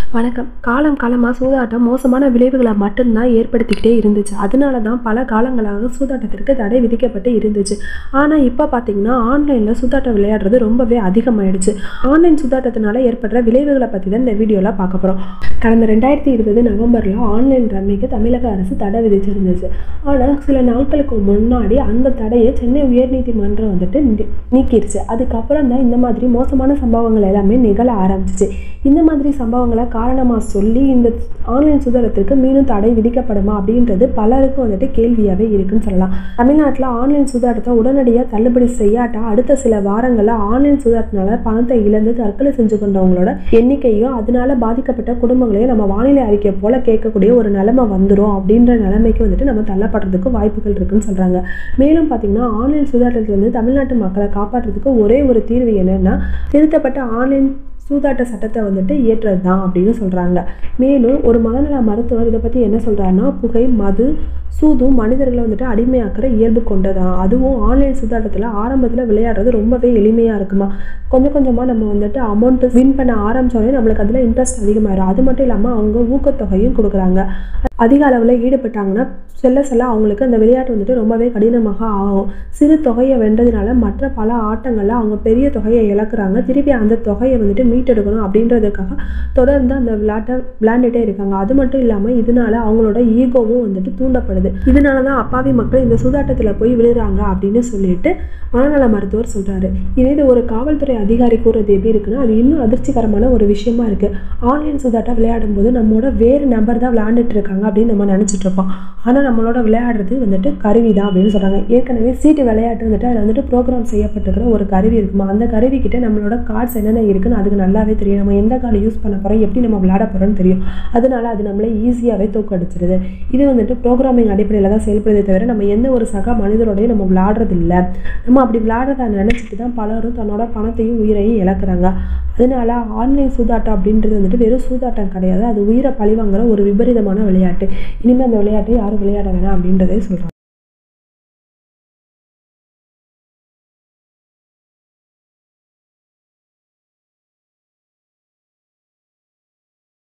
வணக்கம் காலம் காலமாக சூதாட்டம் மோசமான விளைவுகளை மட்டும்தான் ஏற்படுத்திக்கிட்டே இருந்துச்சு அதனால தான் பல காலங்களாக சூதாட்டத்திற்கு தடை விதிக்கப்பட்டு இருந்துச்சு ஆனால் இப்போ பார்த்தீங்கன்னா ஆன்லைனில் சூதாட்டம் விளையாடுறது ரொம்பவே அதிகமாயிடுச்சு ஆன்லைன் சூதாட்டத்தினால ஏற்படுற விளைவுகளை பற்றி தான் இந்த வீடியோவில் பார்க்க போகிறோம் கடந்த ரெண்டாயிரத்தி இருபது நவம்பரில் ஆன்லைன் ரம்மிக்கு தமிழக அரசு தடை விதிச்சிருந்துச்சு ஆனால் சில நாட்களுக்கு முன்னாடி அந்த தடையை சென்னை உயர்நீதிமன்றம் வந்துட்டு நீ- நீக்கிருச்சு அதுக்கப்புறம் தான் இந்த மாதிரி மோசமான சம்பவங்கள் எல்லாமே நிகழ ஆரம்பிச்சிச்சு இந்த மாதிரி சம்பவங்களை காரணமாக சொல்லி இந்த ஆன்லைன் சுதந்திரத்திற்கு மீண்டும் தடை விதிக்கப்படுமா அப்படின்றது பலருக்கும் வந்துட்டு கேள்வியாகவே இருக்குன்னு சொல்லலாம் தமிழ்நாட்டில் ஆன்லைன் சூதாட்டத்தை உடனடியாக தள்ளுபடி செய்யாட்டா அடுத்த சில வாரங்களில் ஆன்லைன் சூதாட்டத்தினால பணத்தை இழந்து தற்கொலை செஞ்சு கொண்டவங்களோட எண்ணிக்கையும் அதனால பாதிக்கப்பட்ட குடும்பங்களையும் நம்ம வானிலை அறிக்கை போல கேட்கக்கூடிய ஒரு நிலைமை வந்துடும் அப்படின்ற நிலைமைக்கு வந்துட்டு நம்ம தள்ளப்படுறதுக்கு வாய்ப்புகள் இருக்குன்னு சொல்கிறாங்க மேலும் பார்த்தீங்கன்னா ஆன்லைன் சூதாட்டத்திலிருந்து தமிழ்நாட்டு மக்களை காப்பாற்றுறதுக்கு ஒரே ஒரு தீர்வு என்னன்னா திருத்தப்பட்ட ஆன்லைன் சூதாட்ட சட்டத்தை வந்துட்டு இயற்றுறது தான் அப்படின்னு சொல்கிறாங்க மேலும் ஒரு மனநல மருத்துவர் இதை பற்றி என்ன சொல்கிறாருன்னா புகை மது சூதும் மனிதர்களை வந்துட்டு அடிமையாக்குற இயல்பு கொண்டதான் அதுவும் ஆன்லைன் சூதாட்டத்தில் ஆரம்பத்தில் விளையாடுறது ரொம்பவே எளிமையாக இருக்குமா கொஞ்சம் கொஞ்சமாக நம்ம வந்துட்டு அமௌண்ட்டு வின் பண்ண ஆரம்பிச்சோடனே நம்மளுக்கு அதில் இன்ட்ரெஸ்ட் அதிகமாயிடும் அது மட்டும் இல்லாமல் அவங்க ஊக்கத்தொகையும் கொடுக்குறாங்க அதிக அளவில் ஈடுபட்டாங்கன்னா செல்ல செல்ல அவங்களுக்கு அந்த விளையாட்டு வந்துட்டு ரொம்பவே கடினமாக ஆகும் சிறு தொகையை வென்றதுனால மற்ற பல ஆட்டங்களில் அவங்க பெரிய தொகையை இழக்கிறாங்க திருப்பி அந்த தொகையை வந்துட்டு மீட்டெடுக்கணும் அப்படின்றதுக்காக தொடர்ந்து அந்த விளையாட்டை விளையாண்டுட்டே இருக்காங்க அது மட்டும் இல்லாமல் இதனால அவங்களோட ஈகோவும் வந்துட்டு தூண்டப்படுது இதனால தான் அப்பாவி மக்கள் இந்த சூதாட்டத்தில் போய் விழுறாங்க அப்படின்னு சொல்லிட்டு மனநல மருத்துவர் சொல்கிறாரு இதே இது ஒரு காவல்துறை அதிகாரி கூறுறது எப்படி இருக்குன்னா அது இன்னும் அதிர்ச்சிகரமான ஒரு விஷயமா இருக்குது ஆன்லைன் சூதாட்டம் விளையாடும் போது நம்மளோட வேறு நபர் தான் விளையாண்டுட்டு இருக்காங்க அப்படின்னு நம்ம நினச்சிட்டு இருப்போம் ஆனால் நம்மளோட விளையாடுறது வந்துட்டு கருவி தான் அப்படின்னு சொல்கிறாங்க ஏற்கனவே சீட்டு விளையாட்டு வந்துட்டு அதில் வந்துட்டு ப்ரோக்ராம் செய்யப்பட்டிருக்கிற ஒரு கருவி இருக்குமா அந்த கருவி கிட்ட நம்மளோட கார்ட்ஸ் என்னென்ன இருக்குன்னு அதுக்கு நல்லாவே தெரியும் நம்ம எந்த கார்டு யூஸ் பண்ண போகிறோம் எப்படி நம்ம விளையாட போகிறோம்னு தெரியும் அதனால அது நம்மளை ஈஸியாகவே தோக்கடிச்சிருது இது வந்துட்டு ப்ரோக்ராமிங் அடிப்படையில் தான் செயல்படுதே தவிர நம்ம எந்த ஒரு சக மனிதரோடையும் நம்ம விளையாடுறது இல்லை நம்ம அப்படி விளையாடுறத நினச்சிட்டு தான் பலரும் தன்னோட பணத்தையும் உயிரையும் இழக்கிறாங்க அதனால ஆன்லைன் சூதாட்டம் அப்படின்றது வந்துட்டு வெறும் சூதாட்டம் கிடையாது அது உயிரை பழிவாங்குற ஒரு விபரீதமான விளையாட்டு இனிமேல் அந்த விளையாட்டை யாரும் விளையாட வேணாம் அப்படின்றதே சொல்கிறாங்க